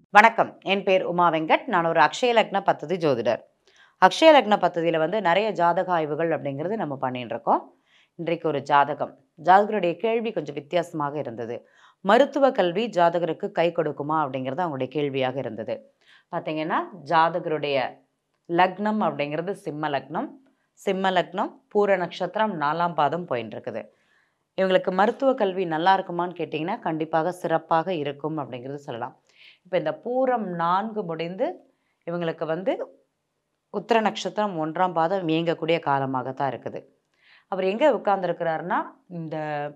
வணக்கம் என் பேர் உமா வெங்கட் நான் ஒரு அக்ஷய லக்ன பத்ததி ஜோதிடர் அக்ஷய லக்ன பத்ததியில் வந்து நிறைய ஜாதக ஆய்வுகள் அப்படிங்கிறது நம்ம பண்ணிட்டு இருக்கோம் இன்றைக்கு ஒரு ஜாதகம் ஜாதகருடைய கேள்வி கொஞ்சம் வித்தியாசமாக இருந்தது மருத்துவ கல்வி ஜாதகருக்கு கை கொடுக்குமா அப்படிங்கிறது அவங்களுடைய கேள்வியாக இருந்தது பார்த்தீங்கன்னா ஜாதகருடைய லக்னம் அப்படிங்கிறது சிம்ம லக்னம் சிம்ம லக்னம் பூர நட்சத்திரம் நாலாம் பாதம் போயின்னு இருக்குது இவங்களுக்கு மருத்துவ கல்வி நல்லா இருக்குமான்னு கேட்டிங்கன்னா கண்டிப்பாக சிறப்பாக இருக்கும் அப்படிங்கிறது சொல்லலாம் இப்போ இந்த பூரம் நான்கு முடிந்து இவங்களுக்கு வந்து உத்திர நட்சத்திரம் ஒன்றாம் பாதம் இயங்கக்கூடிய காலமாக தான் இருக்குது அவர் எங்கே உட்கார்ந்துருக்கிறாருன்னா இந்த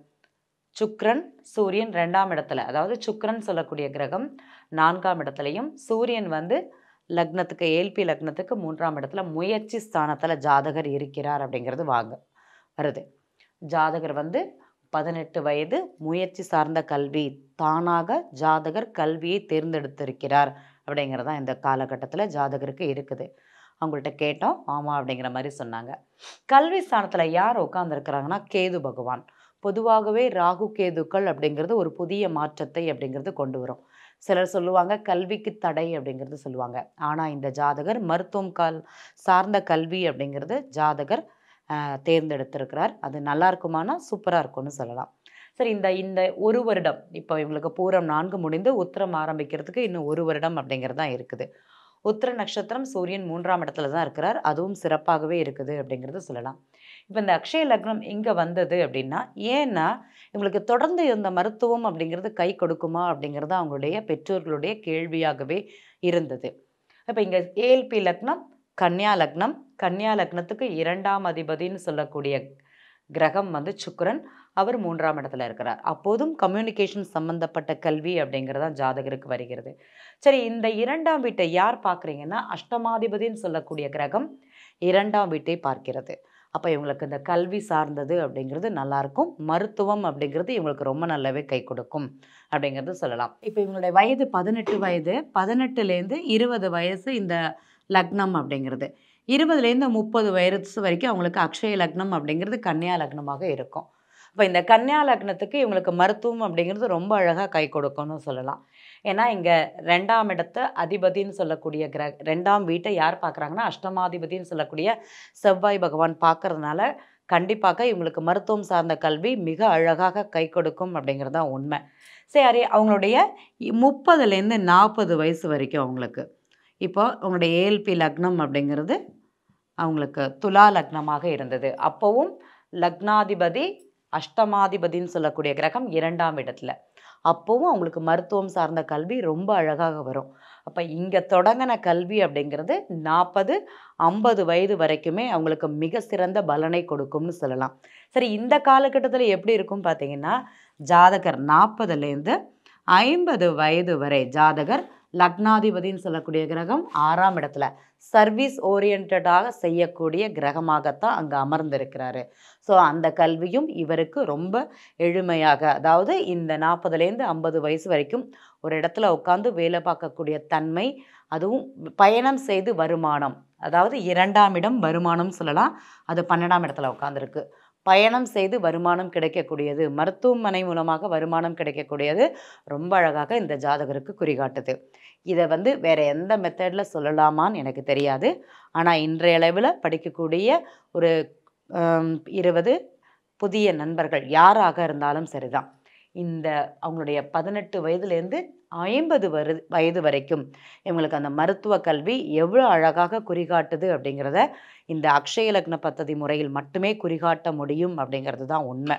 சுக்ரன் சூரியன் ரெண்டாம் இடத்துல அதாவது சுக்ரன் சொல்லக்கூடிய கிரகம் நான்காம் இடத்துலையும் சூரியன் வந்து லக்னத்துக்கு ஏல்பி லக்னத்துக்கு மூன்றாம் இடத்துல முயற்சி ஸ்தானத்தில் ஜாதகர் இருக்கிறார் அப்படிங்கிறது வாங்க வருது ஜாதகர் வந்து பதினெட்டு வயது முயற்சி சார்ந்த கல்வி தானாக ஜாதகர் கல்வியை தேர்ந்தெடுத்திருக்கிறார் அப்படிங்கிறது தான் இந்த காலகட்டத்தில் ஜாதகருக்கு இருக்குது அவங்கள்ட்ட கேட்டோம் ஆமாம் அப்படிங்கிற மாதிரி சொன்னாங்க கல்வி ஸ்தானத்தில் யார் உட்காந்துருக்கிறாங்கன்னா கேது பகவான் பொதுவாகவே ராகு கேதுக்கள் அப்படிங்கிறது ஒரு புதிய மாற்றத்தை அப்படிங்கிறது கொண்டு வரும் சிலர் சொல்லுவாங்க கல்விக்கு தடை அப்படிங்கிறது சொல்லுவாங்க ஆனால் இந்த ஜாதகர் மருத்துவம் கால் சார்ந்த கல்வி அப்படிங்கிறது ஜாதகர் ஆஹ், தேர்ந்தெடுத்திருக்கிறார் அது நல்லா இருக்குமானா சூப்பராக இருக்கும்னு சொல்லலாம் சரி இந்த இந்த ஒரு வருடம் இப்போ இவங்களுக்கு பூரம் நான்கு முடிந்து உத்திரம் ஆரம்பிக்கிறதுக்கு இன்னும் ஒரு வருடம் அப்படிங்கிறது தான் இருக்குது உத்திர நட்சத்திரம் சூரியன் மூன்றாம் இடத்துல தான் இருக்கிறார் அதுவும் சிறப்பாகவே இருக்குது அப்படிங்கிறது சொல்லலாம் இப்போ இந்த அக்ஷய லக்னம் இங்கே வந்தது அப்படின்னா ஏன்னா இவங்களுக்கு தொடர்ந்து இந்த மருத்துவம் அப்படிங்கிறது கை கொடுக்குமா அப்படிங்கிறது அவங்களுடைய பெற்றோர்களுடைய கேள்வியாகவே இருந்தது இப்போ இங்கே ஏஎல்பி லக்னம் கன்னியா லக்னம் கன்னியா லக்னத்துக்கு இரண்டாம் அதிபதின்னு சொல்லக்கூடிய கிரகம் வந்து சுக்கிரன் அவர் மூன்றாம் இடத்துல இருக்கிறார் அப்போதும் கம்யூனிகேஷன் சம்பந்தப்பட்ட கல்வி அப்படிங்கிறது தான் ஜாதகருக்கு வருகிறது சரி இந்த இரண்டாம் வீட்டை யார் பார்க்குறீங்கன்னா அஷ்டமாதிபதின்னு சொல்லக்கூடிய கிரகம் இரண்டாம் வீட்டை பார்க்கிறது அப்போ இவங்களுக்கு இந்த கல்வி சார்ந்தது அப்படிங்கிறது நல்லாயிருக்கும் மருத்துவம் அப்படிங்கிறது இவங்களுக்கு ரொம்ப நல்லாவே கை கொடுக்கும் அப்படிங்கிறது சொல்லலாம் இப்போ இவங்களுடைய வயது பதினெட்டு வயது பதினெட்டுலேருந்து இருபது வயசு இந்த லக்னம் அப்படிங்கிறது இருபதுலேருந்து முப்பது வயசு வரைக்கும் அவங்களுக்கு அக்ஷய லக்னம் அப்படிங்கிறது கன்னியா லக்னமாக இருக்கும் இப்போ இந்த கன்னியா லக்னத்துக்கு இவங்களுக்கு மருத்துவம் அப்படிங்கிறது ரொம்ப அழகாக கை கொடுக்கும்னு சொல்லலாம் ஏன்னா இங்கே ரெண்டாம் இடத்த அதிபதின்னு சொல்லக்கூடிய கிர ரெண்டாம் வீட்டை யார் பார்க்குறாங்கன்னா அஷ்டமாதிபதின்னு சொல்லக்கூடிய செவ்வாய் பகவான் பார்க்கறதுனால கண்டிப்பாக இவங்களுக்கு மருத்துவம் சார்ந்த கல்வி மிக அழகாக கை கொடுக்கும் அப்படிங்கிறது தான் உண்மை சரி அவங்களுடைய முப்பதுலேருந்து நாற்பது வயசு வரைக்கும் அவங்களுக்கு இப்போ அவங்களுடைய ஏஎல்பி லக்னம் அப்படிங்கிறது அவங்களுக்கு துலா லக்னமாக இருந்தது அப்போவும் லக்னாதிபதி அஷ்டமாதிபதின்னு சொல்லக்கூடிய கிரகம் இரண்டாம் இடத்துல அப்போவும் அவங்களுக்கு மருத்துவம் சார்ந்த கல்வி ரொம்ப அழகாக வரும் அப்போ இங்கே தொடங்கின கல்வி அப்படிங்கிறது நாற்பது ஐம்பது வயது வரைக்குமே அவங்களுக்கு மிக சிறந்த பலனை கொடுக்கும்னு சொல்லலாம் சரி இந்த காலகட்டத்தில் எப்படி இருக்கும் பார்த்தீங்கன்னா ஜாதகர் நாற்பதுலேருந்து ஐம்பது வயது வரை ஜாதகர் லக்னாதிபதின்னு சொல்லக்கூடிய கிரகம் ஆறாம் இடத்துல சர்வீஸ் ஓரியன்டாக செய்யக்கூடிய கிரகமாகத்தான் அங்கே அமர்ந்திருக்கிறாரு ஸோ அந்த கல்வியும் இவருக்கு ரொம்ப எளிமையாக அதாவது இந்த நாற்பதுலேருந்து ஐம்பது வயசு வரைக்கும் ஒரு இடத்துல உட்காந்து வேலை பார்க்கக்கூடிய தன்மை அதுவும் பயணம் செய்து வருமானம் அதாவது இரண்டாம் இடம் வருமானம் சொல்லலாம் அது பன்னெண்டாம் இடத்துல உட்காந்துருக்கு பயணம் செய்து வருமானம் கிடைக்கக்கூடியது மருத்துவமனை மூலமாக வருமானம் கிடைக்கக்கூடியது ரொம்ப அழகாக இந்த ஜாதகருக்கு குறிகாட்டுது இதை வந்து வேற எந்த மெத்தடில் சொல்லலாமான்னு எனக்கு தெரியாது ஆனால் இன்றைய அளவில் படிக்கக்கூடிய ஒரு ஆம், இருபது புதிய நண்பர்கள் யாராக இருந்தாலும் சரிதான் இந்த அவங்களுடைய பதினெட்டு வயதுலேருந்து ஐம்பது வரு வயது வரைக்கும் இவங்களுக்கு அந்த மருத்துவ கல்வி எவ்வளோ அழகாக குறிகாட்டுது அப்படிங்கிறத இந்த அக்ஷய லக்ன பத்ததி முறையில் மட்டுமே குறிகாட்ட முடியும் அப்படிங்கிறது தான் உண்மை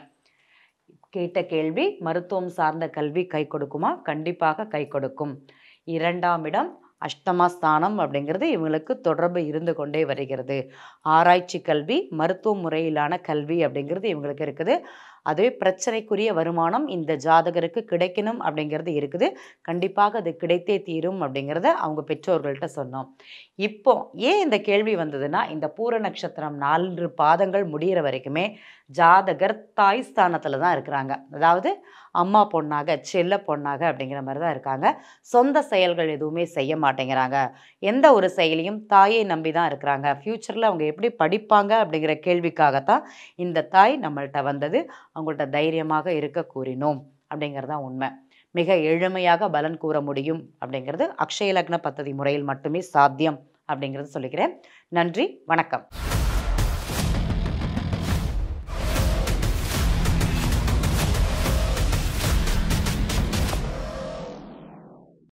கேட்ட கேள்வி மருத்துவம் சார்ந்த கல்வி கை கொடுக்குமா கண்டிப்பாக கை கொடுக்கும் இரண்டாம் இடம் அஷ்டமஸ்தானம் அப்படிங்கிறது இவங்களுக்கு தொடர்பு இருந்து கொண்டே வருகிறது ஆராய்ச்சி கல்வி மருத்துவ முறையிலான கல்வி அப்படிங்கிறது இவங்களுக்கு இருக்குது அதுவே பிரச்சனைக்குரிய வருமானம் இந்த ஜாதகருக்கு கிடைக்கணும் அப்படிங்கிறது இருக்குது கண்டிப்பாக அது கிடைத்தே தீரும் அப்படிங்கிறத அவங்க பெற்றோர்கள்ட்ட சொன்னோம் இப்போ ஏன் இந்த கேள்வி வந்ததுன்னா இந்த பூர நட்சத்திரம் நான்கு பாதங்கள் முடியிற வரைக்குமே ஜாதகர் தாய் ஸ்தானத்தில் தான் இருக்கிறாங்க அதாவது அம்மா பொண்ணாக செல்ல பொண்ணாக அப்படிங்கிற மாதிரி தான் இருக்காங்க சொந்த செயல்கள் எதுவுமே செய்ய மாட்டேங்கிறாங்க எந்த ஒரு செயலையும் தாயை நம்பி தான் இருக்கிறாங்க ஃப்யூச்சரில் அவங்க எப்படி படிப்பாங்க அப்படிங்கிற கேள்விக்காகத்தான் இந்த தாய் நம்மள்ட்ட வந்தது அவங்கள்ட்ட தைரியமாக இருக்க கூறினோம் அப்படிங்கிறது தான் உண்மை மிக எளிமையாக பலன் கூற முடியும் அப்படிங்கிறது அக்ஷய லக்ன பத்ததி முறையில் மட்டுமே சாத்தியம் அப்படிங்கிறது சொல்லிக்கிறேன் நன்றி வணக்கம்